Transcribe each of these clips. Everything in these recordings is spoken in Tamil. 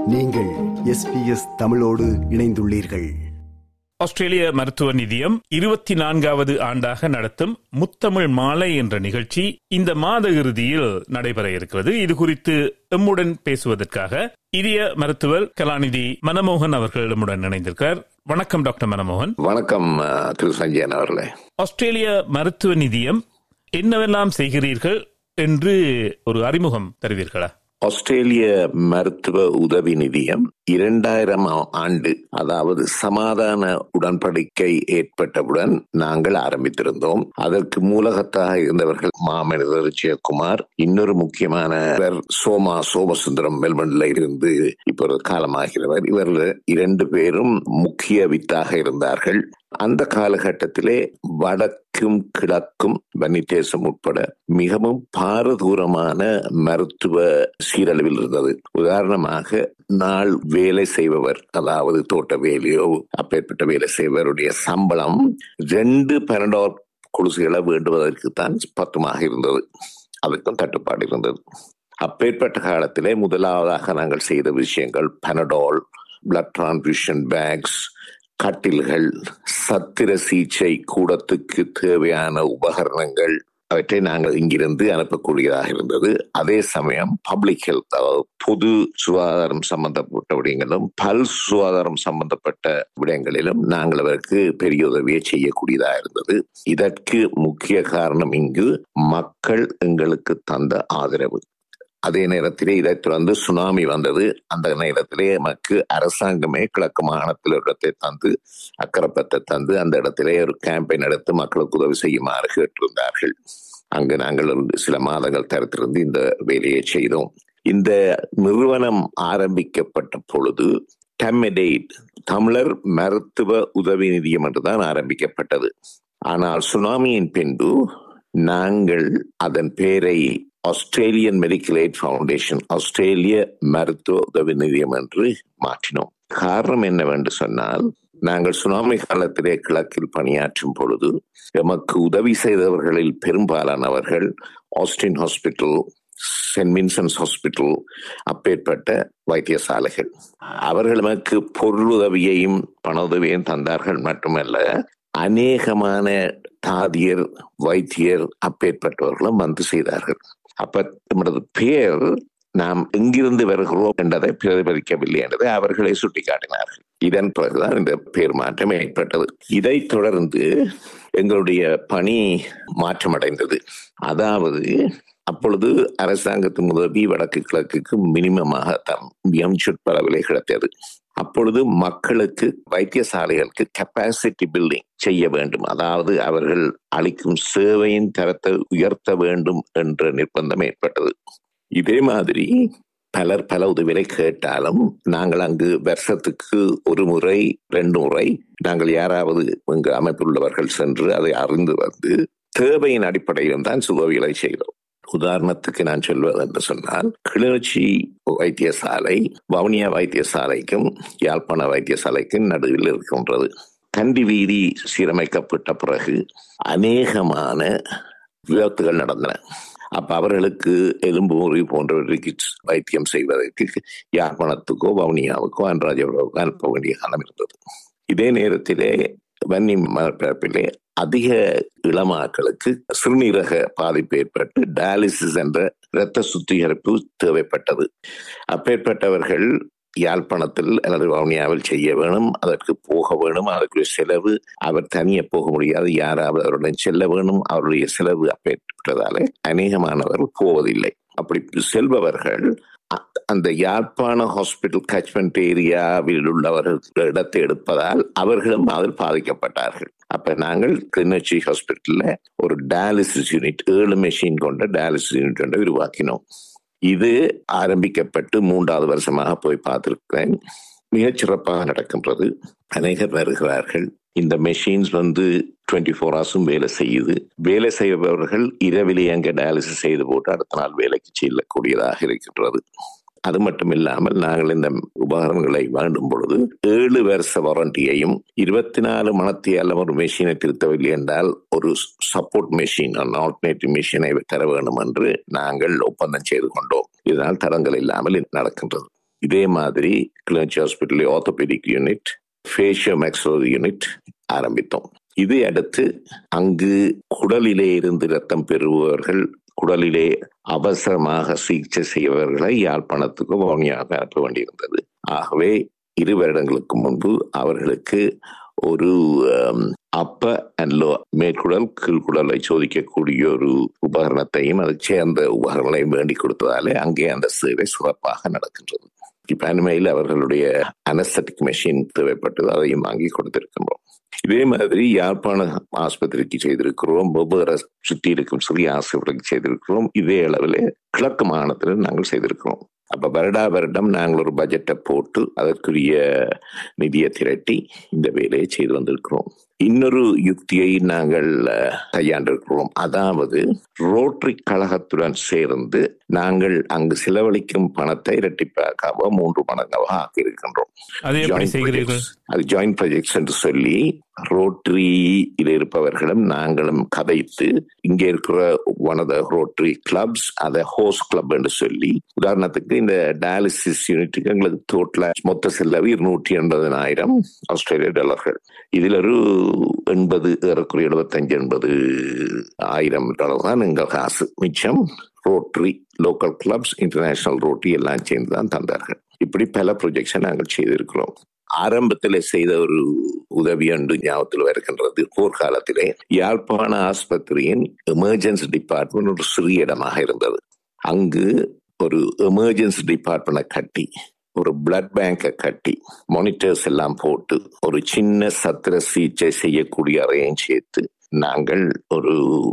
நீங்கள் எஸ்பிஎஸ் தமிழோடு இணைந்துள்ளீர்கள் ஆஸ்திரேலிய மருத்துவ நிதியம் இருபத்தி நான்காவது ஆண்டாக நடத்தும் முத்தமிழ் மாலை என்ற நிகழ்ச்சி இந்த மாத இறுதியில் நடைபெற இருக்கிறது இது குறித்து எம்முடன் பேசுவதற்காக இந்திய மருத்துவர் கலாநிதி மனமோகன் அவர்கள் எம்முடன் இணைந்திருக்கிறார் வணக்கம் டாக்டர் மனமோகன் வணக்கம் அஹ், திரு சஞ்சயன் அவர்களே ஆஸ்திரேலிய மருத்துவ நிதியம் என்னவெல்லாம் செய்கிறீர்கள் என்று ஒரு அறிமுகம் தருவீர்களா ஆஸ்திரேலிய மருத்துவ உதவி நிதியம் இரண்டாயிரம் ஆண்டு அதாவது சமாதான உடன்படிக்கை ஏற்பட்டவுடன் நாங்கள் ஆரம்பித்திருந்தோம் அதற்கு மூலகத்தாக இருந்தவர்கள் மாமனிதர் ஜெயக்குமார் இன்னொரு முக்கியமானவர் சோமா சோமசுந்தரம் மெல்பர்ன்ல இருந்து இப்பொழுது காலமாகிறவர் இவர்கள் இரண்டு பேரும் முக்கிய வித்தாக இருந்தார்கள் அந்த காலகட்டத்திலே வடக்கும் கிழக்கும் வன்னிதேசம் உட்பட மிகவும் பாரதூரமான மருத்துவ சீரழிவில் இருந்தது உதாரணமாக நாள் வேலை செய்பவர் அதாவது தோட்ட வேலையோ அப்பேற்பட்ட வேலை செய்பவருடைய சம்பளம் ரெண்டு பன்னெண்டோர் குடிசுகளை வேண்டுவதற்கு தான் பத்துமாக இருந்தது அதுக்கும் தட்டுப்பாடு இருந்தது அப்பேற்பட்ட காலத்திலே முதலாவதாக நாங்கள் செய்த விஷயங்கள் பனடால் பிளட் டிரான்ஸ்பியூஷன் பேக்ஸ் கட்டில்கள் சத்திர சிகிச்சை கூடத்துக்கு தேவையான உபகரணங்கள் அவற்றை நாங்கள் இங்கிருந்து அனுப்பக்கூடியதாக இருந்தது அதே சமயம் பப்ளிக் ஹெல்த் அதாவது பொது சுகாதாரம் சம்பந்தப்பட்ட விடயங்களும் பல் சுகாதாரம் சம்பந்தப்பட்ட விடயங்களிலும் நாங்கள் அவருக்கு பெரிய உதவியை செய்யக்கூடியதாக இருந்தது இதற்கு முக்கிய காரணம் இங்கு மக்கள் எங்களுக்கு தந்த ஆதரவு அதே நேரத்திலே இதைத் தொடர்ந்து சுனாமி வந்தது அந்த நேரத்திலே நமக்கு அரசாங்கமே கிழக்கு மாகாணத்தில் ஒரு இடத்தை தந்து அக்கரப்பத்தை தந்து அந்த இடத்திலே ஒரு கேம்பெயின் நடத்தி மக்களுக்கு உதவி செய்யுமாறு கேட்டிருந்தார்கள் அங்கு நாங்கள் ஒரு சில மாதங்கள் தரத்திலிருந்து இந்த வேலையை செய்தோம் இந்த நிறுவனம் ஆரம்பிக்கப்பட்ட பொழுது டெம்மெடெய்ட் தமிழர் மருத்துவ உதவி நிதியம் என்றுதான் ஆரம்பிக்கப்பட்டது ஆனால் சுனாமியின் பின்பு நாங்கள் அதன் பெயரை ஆஸ்திரேலியன் மெடிக்கல் எய்ட் ஃபவுண்டேஷன் ஆஸ்திரேலிய மருத்துவ உதவி நிதியம் என்று மாற்றினோம் காரணம் என்னவென்று சொன்னால் நாங்கள் சுனாமி காலத்திலே கிழக்கில் பணியாற்றும் பொழுது எமக்கு உதவி செய்தவர்களில் பெரும்பாலானவர்கள் Austin hospital saint Vincent's hospital அப்பேற்பட்ட வைத்தியசாலைகள் அவர்கள் நமக்கு பொருளுதவியையும் பண உதவியையும் தந்தார்கள் மட்டுமல்ல அநேகமான தாதியர் வைத்தியர் அப்பேற்பட்டவர்களும் வந்து செய்தார்கள் அப்ப நம்மளது பேர் நாம் எங்கிருந்து வருகிறோம் என்றதை பிரதிபலிக்கவில்லை என்றதை அவர்களை சுட்டிக்காட்டினார்கள் இதன் பிறகுதான் இந்த பேர் மாற்றம் ஏற்பட்டது இதைத் தொடர்ந்து எங்களுடைய பணி மாற்றமடைந்தது அதாவது அப்பொழுது அரசாங்கத்தின் உதவி வடக்கு கிழக்குக்கு மினிமமாக தம் மியம் சுட்பளவிலே கிடைத்தது அப்பொழுது மக்களுக்கு வைத்தியசாலைகளுக்கு கெப்பாசிட்டி பில்டிங் செய்ய வேண்டும் அதாவது அவர்கள் அளிக்கும் சேவையின் தரத்தை உயர்த்த வேண்டும் என்ற நிர்பந்தம் ஏற்பட்டது இதே மாதிரி பலர் பல உதவிகளை கேட்டாலும் நாங்கள் அங்கு வருஷத்துக்கு ஒரு முறை ரெண்டு முறை நாங்கள் யாராவது இங்கு அமைப்பில் உள்ளவர்கள் சென்று அதை அறிந்து வந்து தேவையின் அடிப்படையில் தான் உதவிகளை செய்தோம் உதாரணத்துக்கு நான் சொல்வது என்று சொன்னால் கிளிநொச்சி வைத்தியசாலை வவுனியா வைத்தியசாலைக்கும் யாழ்ப்பாண வைத்தியசாலைக்கும் நடுவில் இருக்கின்றது கண்டி வீதி சீரமைக்கப்பட்ட பிறகு அநேகமான விபத்துகள் நடந்தன அப்ப அவர்களுக்கு எலும்பு முறிவு போன்றவற்றுக்கு வைத்தியம் செய்வதற்கு யாழ்ப்பாணத்துக்கோ வவுனியாவுக்கோ அன்றாஜபுரவுக்கோ அனுப்ப வேண்டிய காலம் இருந்தது இதே நேரத்திலே வன்னி மரப்பிறப்பிலே அதிக இளமாக்களுக்கு சிறுநீரக பாதிப்பு ஏற்பட்டு டயாலிசிஸ் என்ற இரத்த சுத்திகரிப்பு தேவைப்பட்டது அப்பேற்பட்டவர்கள் யாழ்ப்பாணத்தில் அல்லது வவுனியாவில் செய்ய வேணும் அதற்கு போக வேணும் அதற்குரிய செலவு அவர் தனியே போக முடியாது யாராவது அவருடன் செல்ல வேணும் அவருடைய செலவு அப்பேற்பட்டதாலே அநேகமானவர்கள் போவதில்லை அப்படி செல்பவர்கள் அ- அந்த யாழ்ப்பாண ஹாஸ்பிட்டல் கச்மெண்ட் ஏரியாவில் உள்ளவர்கள் இடத்தை எடுப்பதால் அவர்களும் அதில் பாதிக்கப்பட்டார்கள் அப்ப நாங்கள் கிளிநொச்சி ஹாஸ்பிட்டல்ல ஒரு டயாலிசிஸ் யூனிட் ஏழு மெஷின் கொண்ட டயாலிசிஸ் யூனிட் ஒன்றை உருவாக்கினோம் இது ஆரம்பிக்கப்பட்டு மூன்றாவது வருஷமாக போய் பார்த்திருக்கிறேன் மிகச் சிறப்பாக நடக்கின்றது அநேகர் வருகிறார்கள் இந்த மெஷின்ஸ் வந்து டுவெண்ட்டி ஃபோர் ஹவர்ஸும் வேலை செய்யுது வேலை செய்பவர்கள் இரவிலே அங்கே டயாலிசிஸ் செய்து போட்டு அடுத்த நாள் வேலைக்கு செல்லக்கூடியதாக இருக்கின்றது அது மட்டும் இல்லாமல் நாங்கள் இந்த உபகரணங்களை வேண்டும் பொழுது ஏழு வருஷ வாரண்டியையும் இருபத்தி நாலு மணத்தியால ஒரு மெஷினை திருத்தவில்லை என்றால் ஒரு சப்போர்ட் மெஷின் ஆல்டர்னேட்டிவ் மெஷினை தர வேண்டும் என்று நாங்கள் ஒப்பந்தம் செய்து கொண்டோம் இதனால் தடங்கள் இல்லாமல் இது நடக்கின்றது இதே மாதிரி clinic hospital orthopaedic unit facio maxillology unit ஆரம்பித்தோம் இதை அடுத்து அங்கு குடலிலே இருந்து ரத்தம் பெறுபவர்கள் குடலிலே அவசரமாக சிகிச்சை செய்பவர்களை யாழ்ப்பாணத்துக்கு வவுனியாக அனுப்ப வேண்டியிருந்தது ஆகவே இரு வருடங்களுக்கு முன்பு அவர்களுக்கு ஒரு அப்ப அண்ட் லோ மேற்குடல் கீழ்குடலை சோதிக்கக்கூடிய ஒரு உபகரணத்தையும் அதை சேர்ந்த உபகரணங்களையும் வேண்டி கொடுத்ததாலே அங்கே அந்த சேவை சிறப்பாக நடக்கின்றது இப்ப அண்மையில் அவர்களுடைய அனஸ்தட்டிக் மெஷின் தேவைப்பட்டது அதையும் வாங்கி கொடுத்திருக்கின்றோம் இதே மாதிரி யாழ்ப்பாண ஆஸ்பத்திரிக்கு செய்திருக்கிறோம் வெவ்வேறு சுற்றி இருக்கும் சிறிய ஆஸ்பத்திரிக்கு செய்திருக்கிறோம் இதே அளவில் கிழக்கு மாகாணத்தில் நாங்கள் செய்திருக்கிறோம் அப்ப வருடா வருடம் நாங்கள் ஒரு பட்ஜெட்டை போட்டு அதற்குரிய நிதியை திரட்டி இந்த வேலையை செய்து வந்திருக்கிறோம் இன்னொரு யுக்தியை நாங்கள் கையாண்டிருக்கிறோம் அதாவது ரோட்டரி கழகத்துடன் சேர்ந்து நாங்கள் அங்கு செலவழிக்கும் பணத்தை இரட்டிப்பாக மூன்று மடங்காக ஆக்கியிருக்கின்றோம் அது ஜாயிண்ட் ப்ராஜெக்ட்ஸ் என்று சொல்லி ரோட்டரியில் இருப்பவர்களும் நாங்களும் கதைத்து இங்கே இருக்கிற one of the rotary clubs அதை ஹோஸ் கிளப் என்று சொல்லி உதாரணத்துக்கு இந்த டயாலிசிஸ் யூனிட்டுக்கு எங்களுக்கு டோட்டலா மொத்த செலவு இருநூற்றி எண்பதனாயிரம் ஆஸ்திரேலிய டாலர்கள் இதில் ஒரு எண்பது ஏறக்குறைய எழுபத்தஞ்சு எண்பது ஆயிரம் டாலர் தான் எங்கள் காசு மிச்சம் rotary local clubs international rotary எல்லாம் சேர்ந்து தான் தந்தார்கள் இப்படி பல ப்ரொஜெக்ஷன் நாங்கள் செய்திருக்கிறோம் ஆரம்பத்தில் செய்த ஒரு உதவி என்று ஞாபகத்தில் வருகின்றது போர்க்காலத்திலே யாழ்ப்பாண ஆஸ்பத்திரியின் எமர்ஜென்சி டிபார்ட்மெண்ட் ஒரு சிறிய இடமாக இருந்தது அங்கு ஒரு எமர்ஜென்சி டிபார்ட்மெண்ட்டை கட்டி ஒரு பிளட் பேங்கை கட்டி மானிட்டர்ஸ் எல்லாம் போட்டு ஒரு சின்ன சத்திர சிகிச்சை செய்யக்கூடிய அறையும் சேர்த்து நாங்கள் ஒரு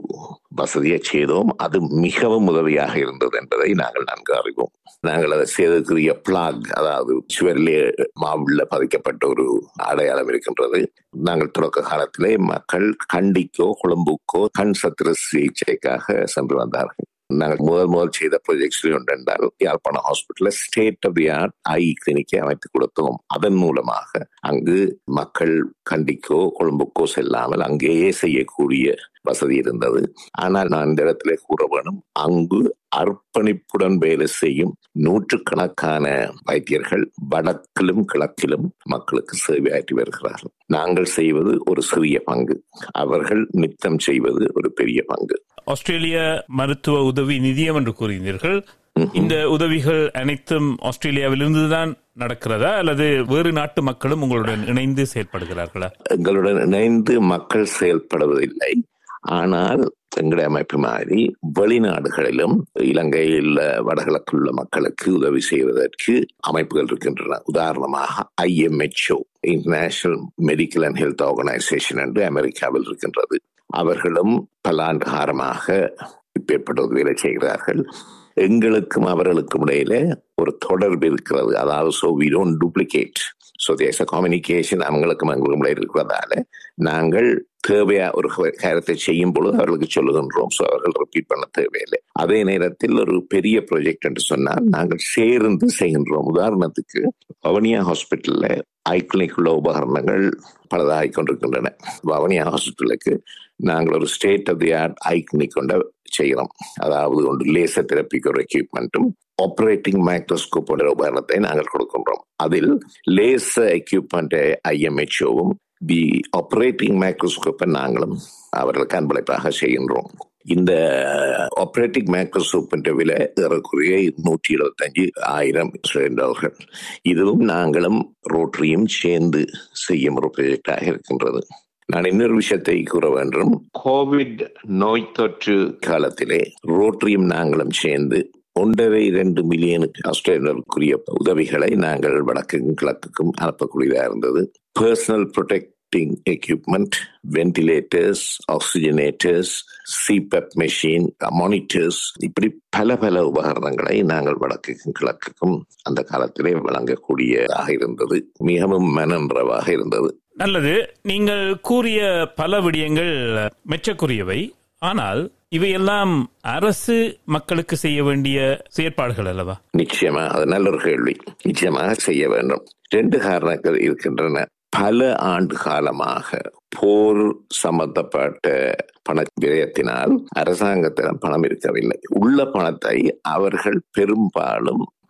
வசதியை செய்தோம் அது மிகவும் உதவியாக இருந்தது என்பதை நாங்கள் நன்கு அறிவோம் நாங்கள் அதை செய்தற்குரிய பிளாக் அதாவது சுவரிலே மாவுள்ள பதிக்கப்பட்ட ஒரு அடையாளம் இருக்கின்றது நாங்கள் தொடக்க காலத்திலே மக்கள் கண்டிக்கோ கொழும்புக்கோ கண் சத்திர சிகிச்சைக்காக சென்று வந்தார்கள் நாங்கள் முதல் முதல் செய்த ப்ரொஜெக்ட்ஸ் ஒன்று என்றால் யாழ்ப்பாணம் ஹாஸ்பிட்டல்ல state of the art eye கிளினிக்கை அமைத்து கொடுத்தோம் அதன் மூலமாக அங்கு மக்கள் கண்டிக்கோ கொழும்புக்கோ செல்லாமல் அங்கேயே செய்யக்கூடிய வசதி இருந்தது ஆனால் நான் இந்த இடத்துல கூற வேணும் அங்கு அர்ப்பணிப்புடன் வேலை செய்யும் நூற்றுக்கணக்கான வைத்தியர்கள் வடக்கிலும் கிழக்கிலும் மக்களுக்கு சேவையாற்றி வருகிறார்கள் நாங்கள் செய்வது ஒரு சிறிய பங்கு அவர்கள் நித்தம் செய்வது ஒரு பெரிய பங்கு ஆஸ்திரேலிய மருத்துவ உதவி நிதியம் என்று கூறினீர்கள் இந்த உதவிகள் அனைத்தும் ஆஸ்திரேலியாவிலிருந்துதான் நடக்கிறதா அல்லது வேறு நாட்டு மக்களும் உங்களுடன் இணைந்து செயல்படுகிறார்களா எங்களுடன் இணைந்து மக்கள் செயல்படுவதில்லை ஆனால் எங்களுடைய அமைப்பு மாதிரி வெளிநாடுகளிலும் இலங்கையில் வடகிழக்குள்ள மக்களுக்கு உதவி செய்வதற்கு அமைப்புகள் இருக்கின்றன உதாரணமாக IMHO international medical and health organisation என்று அமெரிக்காவில் இருக்கின்றது அவர்களும் பல ஆண்டு காலமாக இப்பேற்பட்ட உதவிகளை செய்கிறார்கள் எங்களுக்கும் அவர்களுக்கும் இடையில ஒரு தொடர்பு இருக்கிறது அதாவது so we don't duplicate so தேச கம்யூனிகேஷன் அவங்களுக்கும் எங்களுக்கும் இருக்கிறதால நாங்கள் தேவையா ஒரு காரியத்தை செய்யும் பொழுது அவர்களுக்கு சொல்லுகின்றோம் ஸோ அவர்கள் ரிப்பீட் பண்ண தேவையில்லை அதே நேரத்தில் ஒரு பெரிய ப்ராஜெக்ட் என்று சொன்னால் நாங்கள் சேர்ந்து செய்கின்றோம் உதாரணத்துக்கு பவனியா ஹாஸ்பிட்டல்ல ஐ கிளினிக் உள்ள உபகரணங்கள் பலதாகி கொண்டிருக்கின்றன பவனியா ஹாஸ்பிட்டலுக்கு நாங்கள் ஒரு state of the art eye clinic கொண்ட செய்கிறோம் அதாவது ஒன்று லேசர் தெரப்பிக்கு ஒரு எக்யூப்மெண்ட்டும் ஆப்ரேட்டிங் மைக்ரோஸ்கோப் உபகரணத்தை நாங்கள் கொடுக்கின்றோம் அதில் லேசர் எக்யூப்மெண்ட் ஐஎம்ஹெச்ஓவும் தி ஆப்ரேட்டிங் மைக்ரோஸ்கோப்பை நாங்களும் அவர்களுக்கு அன்பளிப்பாக செய்கின்றோம் இந்த ஆப்ரேட்டிங் மைக்ரோஸ்கோப்பின் விலை ஏறக்குறைய நூற்றி எழுபத்தஞ்சு ஆயிரம் டாலர்கள் இதுவும் நாங்களும் ரோட்டரியும் சேர்ந்து செய்யும் ஒரு ப்ராஜெக்டாக இருக்கின்றது நான் இன்னொரு விஷயத்தை கூற வேண்டும் கோவிட் நோய் தொற்று காலத்திலே ரோட்டரியும் நாங்களும் சேர்ந்து ஒன்றரை இரண்டு மில்லியனுக்கு ஆஸ்திரேலியருக்குரிய உதவிகளை நாங்கள் வடக்குக்கும் கிழக்குக்கும் அனுப்பக்கூடியதாக இருந்தது personal protecting equipment ventilators oxygenators CPAP machine monitors இப்படி பல பல உபகரணங்களை நாங்கள் வடக்குக்கும் கிழக்குக்கும் அந்த காலத்திலே வழங்கக்கூடியதாக இருந்தது மிகவும் மனன்றவாக இருந்தது நல்லது நீங்கள் கூறிய பல விடயங்கள் மெச்சக்குரியவை ஆனால் இவையெல்லாம் அரசு மக்களுக்கு செய்ய வேண்டிய செயற்பாடுகள் அல்லவா நிச்சயமா அது நல்ல ஒரு கேள்வி நிச்சயமாக செய்ய வேண்டும் ரெண்டு காரணங்கள் இருக்கின்றன பல ஆண்டு காலமாக போர் சம்பந்தப்பட்ட பண விரயத்தினால் அரசாங்கத்திடம் பணம் இருக்கவில்லை உள்ள பணத்தை அவர்கள் பெரும்பாலும்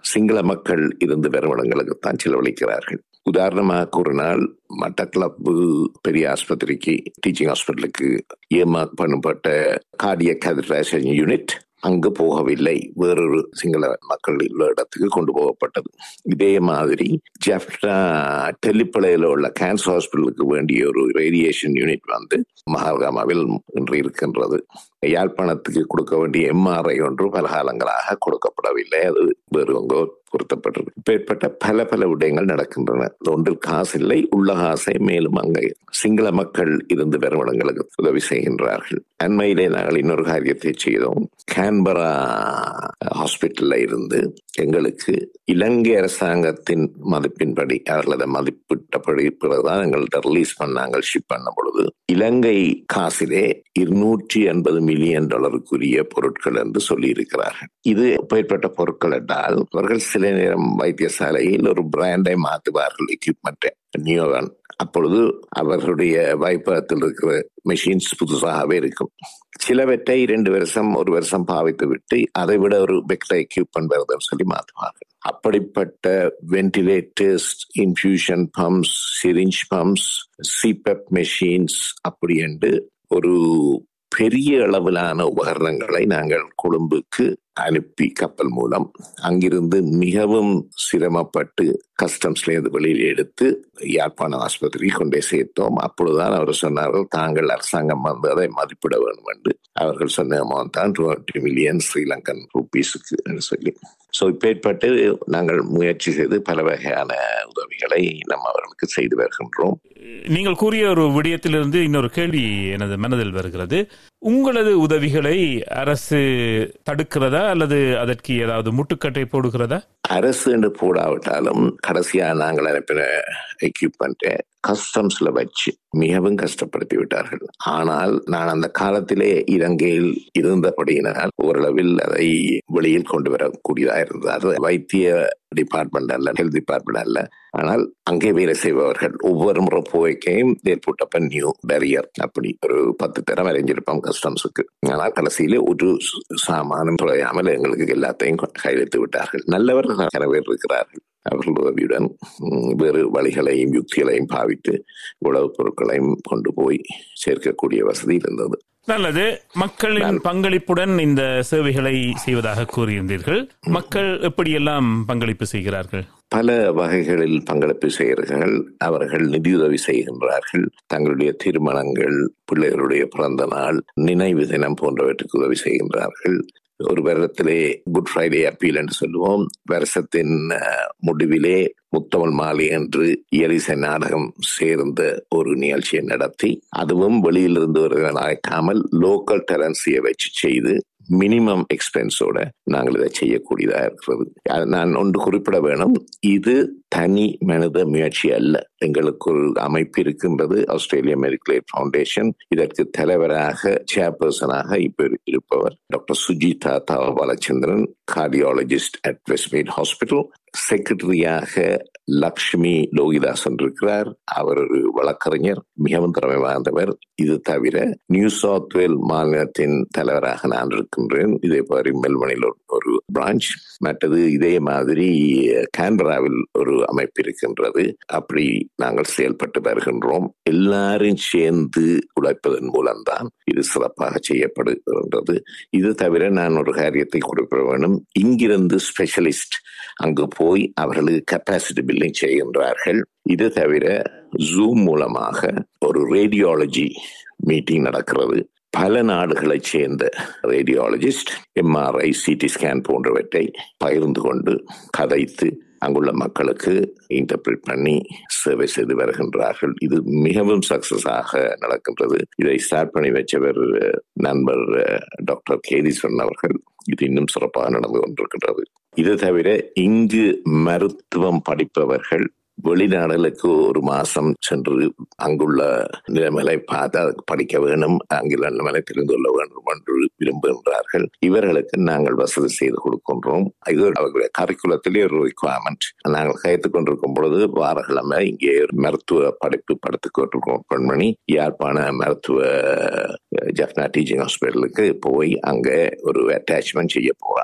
சிங்கள மக்கள் இருந்து வரும் இடங்களுக்கு தான் செலவழிக்கிறார்கள் உதாரணமாக கூறினால் மட்டக்களப்பு பெரிய ஆஸ்பத்திரிக்கு டீச்சிங் ஹாஸ்பிட்டலுக்கு ஏமாக் பண்ணப்பட்ட கார்டிய கேதரேஷன் யூனிட் அங்கு போகவில்லை வேறொரு சிங்கள மக்கள் உள்ள இடத்துக்கு கொண்டு போகப்பட்டது இதே மாதிரி ஜெஃப்டா டெல்லிப்பளையில உள்ள கேன்சர் ஹாஸ்பிட்டலுக்கு வேண்டிய ஒரு ரேடியேஷன் யூனிட் வந்து மகாகாமாவில் இன்று இருக்கின்றது யாழ்ப்பாணத்துக்கு கொடுக்க வேண்டிய எம்ஆர்ஐ ஒன்று பல காலங்களாக கொடுக்கப்படவில்லை அது வேறு எங்கோ பொருத்தப்பட்டது இப்பேற்பட்ட பல பல விடயங்கள் நடக்கின்றன ஒன்றில் காசு இல்லை உள்ள காசை மேலும் அங்கே சிங்கள மக்கள் இருந்து வரும் இடங்களுக்கு உதவி செய்கின்றார்கள் அண்மையிலே நாங்கள் இன்னொரு காரியத்தை செய்தோம் கேன்பரா ஹாஸ்பிட்டல்ல இருந்து எங்களுக்கு இலங்கை அரசாங்கத்தின் மதிப்பின்படி அவர்களது மதிப்பிட்டபடி பிறகுதான் எங்கள்கிட்ட ரிலீஸ் பண்ணாங்க ஷிப் பண்ண பொழுது இலங்கை காசிலே இருநூற்றி எண்பது மில்லியன் டாலருக்குரிய பொருட்கள் என்று சொல்லி இருக்கிறார்கள் இது எப்பேற்பட்ட பொருட்கள் என்றால் அவர்கள் சில நேரம் வைத்தியசாலையில் ஒரு பிராண்டை மாற்றுவார்கள் எக்யூப்மெண்ட்டை நியோகான் அப்பொழுது அவர்களுடைய வைப்பகத்தில் இருக்கிற மெஷின்ஸ் புதுசாகவே இருக்கும் சிலவற்றை இரண்டு வருஷம் ஒரு வருஷம் பாவித்து விட்டு அதை விட ஒரு பெக்டர் எக்யூப்மெண்ட் வருதுன்னு சொல்லி மாற்றுவார்கள் அப்படிப்பட்ட ventilators infusion pumps syringe pumps CPAP machines அப்படி என்று ஒரு பெரிய அளவிலான உபகரணங்களை நாங்கள் கொழும்புக்கு அனுப்பி கப்பல் மூலம் அங்கிருந்து மிகவும் சிரமப்பட்டு கஸ்டம்ஸ்ல இருந்து வெளியில் எடுத்து யாழ்ப்பாண ஆஸ்பத்திரி கொண்டே சேர்த்தோம் அப்பொழுதுதான் அவர் சொன்னார்கள் தாங்கள் அரசாங்கம் வந்து அதை மதிப்பிட வேண்டும் என்று அவர்கள் சொன்ன அமௌண்ட் தான் டுவெண்ட்டி மில்லியன் ஸ்ரீலங்கன் ருபீஸுக்கு சொல்லி ஸோ இப்பேற்பட்டு நாங்கள் முயற்சி செய்து பல வகையான உதவிகளை நம்ம அவர்களுக்கு செய்து வருகின்றோம் நீங்கள் கூறிய ஒரு விடயத்திலிருந்து இன்னொரு கேள்வி எனது மனதில் வருகிறது உங்களது உதவிகளை அரசு தடுக்கிறதா அல்லது அதற்கு ஏதாவது முட்டுக்கட்டை போடுகிறதா அரசு என்று போடாவிட்டாலும் கடைசியா நாங்கள் அனுப்பின எக்யூப்மெண்ட்டை கஸ்டம்ஸ்ல வச்சு மிகவும் கஷ்டப்படுத்தி விட்டார்கள் ஆனால் நான் அந்த காலத்திலே இலங்கையில் இருந்தபடியினால் ஓரளவில் அதை வெளியில் கொண்டு வரக்கூடியதா இருந்தது அது வைத்திய டிபார்ட்மெண்ட் அல்ல ஹெல்த் டிபார்ட்மெண்ட் அல்ல ஆனால் அங்கே வேலை செய்பவர்கள் ஒவ்வொரு முறை போய்க்கையும் ஏற்பட்ட நியூ பேரியர் அப்படி ஒரு பத்து தரம் வரைஞ்சிருப்போம் கஸ்டம்ஸுக்கு ஆனால் கடைசியிலே ஒரு சாமானம் குறையாமல் எங்களுக்கு எல்லாத்தையும் கைவிட்டு விட்டார்கள் நல்லவர்கள் நிறைய பேர் இருக்கிறார்கள் அவர்கள் உதவியுடன் வேறு வழிகளையும் யுக்திகளையும் பாவித்து உணவுப் பொருட்களையும் கொண்டு போய் சேர்க்கக்கூடிய வசதி இருந்தது நல்லது மக்களின் பங்களிப்புடன் இந்த சேவைகளை செய்வதாக கூறியிருந்தீர்கள் மக்கள் எப்படியெல்லாம் பங்களிப்பு செய்கிறார்கள் பல வகைகளில் பங்களிப்பு செய்கிறார்கள் அவர்கள் நிதியுதவி செய்கின்றார்கள் தங்களுடைய திருமணங்கள் பிள்ளைகளுடைய பிறந்த நாள் நினைவு தினம் போன்றவற்றுக்கு உதவி செய்கின்றார்கள் ஒரு வருடத்திலே குட் ஃப்ரைடே அப்பீல் என்று சொல்லுவோம் வருஷத்தின் முடிவிலே முத்தமிழ் மாலை என்று இயலிசை நாடகம் சேர்ந்த ஒரு நிகழ்ச்சியை நடத்தி அதுவும் வெளியிலிருந்து வருவதை அழைக்காமல் லோக்கல் டெரன்சியை வச்சு செய்து மினிமம் எக்ஸ்பென்ஸோட நாங்கள் இதை செய்யக்கூடியதா இருக்கிறது நான் ஒன்று குறிப்பிட வேணும் இது தனி மனித முயற்சி அல்ல எங்களுக்கு ஒரு அமைப்பு இருக்கின்றது ஆஸ்திரேலிய மெடிக்கல் எய்ட் ஃபவுண்டேஷன் இதற்கு தலைவராக சேர்பர்சனாக இப்ப இருப்பவர் டாக்டர் சுஜிதா தாவ Balachandran cardiologist at Westmead hospital செக்ரட்டரியாக லக்ஷ்மி லோகிதாசன் இருக்கிறார் அவர் ஒரு வழக்கறிஞர் மிகவும் திறமை வாய்ந்தவர் இது தவிர நியூ சவுத் வேல் மாநிலத்தின் தலைவராக நான் இருக்கின்றேன் இதே மாதிரி மெல்பனில் ஒரு பிரான்ச் மற்றது இதே மாதிரி கேன்பராவில் ஒரு அமைப்பு இருக்கின்றது அப்படி நாங்கள் செயல்பட்டு வருகின்றோம் எல்லாரும் சேர்ந்து உழைப்பதன் மூலம்தான் இது சிறப்பாக செய்யப்படுகின்றது இது தவிர நான் ஒரு காரியத்தை குறிப்பிட வேண்டும் இங்கிருந்து ஸ்பெஷலிஸ்ட் அங்கு போய் அவர்களுக்கு கெப்பாசிட்டி பில்டிங் செய்கின்றார்கள் இது தவிர ஜூம் மூலமாக ஒரு ரேடியாலஜி மீட்டிங் நடக்கிறது பல நாடுகளைச் சேர்ந்த ரேடியாலஜிஸ்ட் எம்ஆர்ஐ சிடி ஸ்கேன் போன்றவற்றை பகிர்ந்து கொண்டு கதைத்து அங்குள்ள மக்களுக்கு இன்டர்பிரேட் பண்ணி சேவை செய்து வருகின்றார்கள் இது மிகவும் சக்சஸாக நடக்கின்றது இதை ஸ்டார்ட் பண்ணி வச்சவர் நண்பர் டாக்டர் கேதீஸ்வரன் அவர்கள் இது இன்னும் சிறப்பாக நடந்து கொண்டிருக்கின்றது இது தவிர இங்கு மருத்துவம் படிப்பவர்கள் வெளிநாடுகளுக்கு ஒரு மாசம் சென்று அங்குள்ள நிலைமைகளை பார்த்து படிக்க வேணும் ஆங்கில நிலைமையை தெரிந்து கொள்ள வேண்டும் என்று விரும்புகின்றார்கள் இவர்களுக்கு நாங்கள் வசதி செய்து கொடுக்கின்றோம் இது அவர்களுடைய கரிக்குலத்திலே ஒரு ரிக்குவயர்மெண்ட் நாங்கள் கைத்து கொண்டிருக்கும் பொழுது வாரக்கிழமை இங்கே ஒரு மருத்துவ படிப்பு படுத்துக்கொண்டிருக்கோம் பெண்மணி யாழ்ப்பாண மருத்துவ ஜப்னா டீச்சிங் ஹாஸ்பிட்டலுக்கு போய் அங்கே ஒரு அட்டாச்மெண்ட் செய்ய போறான்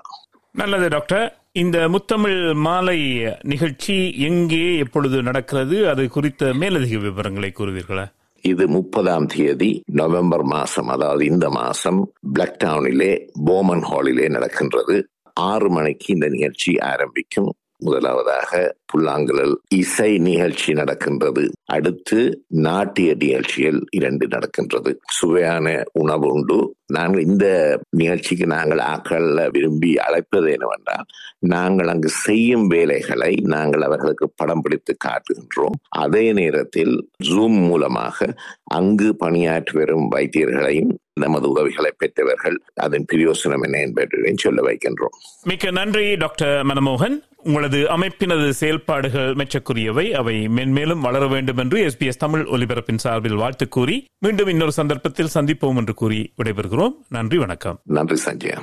நல்லது டாக்டர் இந்த முத்தமிழ் மாலை நிகழ்ச்சி எங்கே எப்பொழுது நடக்கிறது அது குறித்த மேலதிக விவரங்களை கூறுவீர்களா இது முப்பதாம் தேதி நவம்பர் மாசம் அதாவது இந்த மாசம் பிளாக் டவுனிலே போமன் ஹாலிலே நடக்கின்றது ஆறு மணிக்கு இந்த நிகழ்ச்சி ஆரம்பிக்கும் முதலாவதாக புல்லாங்குழல் இசை நிகழ்ச்சி நடக்கின்றது அடுத்து நாட்டிய நிகழ்ச்சிகள் இரண்டு நடக்கின்றது சுவையான உணவு உண்டு நாங்கள் இந்த நிகழ்ச்சிக்கு நாங்கள் ஆக்கள் விரும்பி அழைப்பது என்னவென்றால் நாங்கள் அங்கு செய்யும் வேலைகளை நாங்கள் அவர்களுக்கு படம் பிடித்து காட்டுகின்றோம் அதே நேரத்தில் ஜூம் மூலமாக அங்கு பணியாற்றி வரும் வைத்தியர்களையும் நமது உதவிகளை பெற்றவர்கள் அதன் பிரயோசனம் என்ன என்பதையும் சொல்ல வைக்கின்றோம் மிக்க நன்றி டாக்டர் மனமோகன் உங்களது அமைப்பினது செயல்பாடுகள் மெச்சக்குரியவை அவை மென்மேலும் வளர வேண்டும் என்று எஸ்பிஎஸ் தமிழ் ஒலிபரப்பின் சார்பில் வாழ்த்து கூறி மீண்டும் இன்னொரு சந்தர்ப்பத்தில் சந்திப்போம் என்று கூறி விடைபெறுகிறோம் நன்றி வணக்கம் நன்றி சஞ்சயா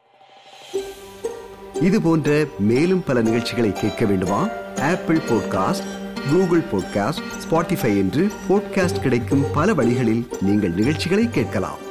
இது போன்ற மேலும் பல நிகழ்ச்சிகளை கேட்க வேண்டுமா Apple podcast Google podcast Spotify என்று பாட்காஸ்ட் கிடைக்கும் பல வழிகளில் நீங்கள் நிகழ்ச்சிகளை கேட்கலாம்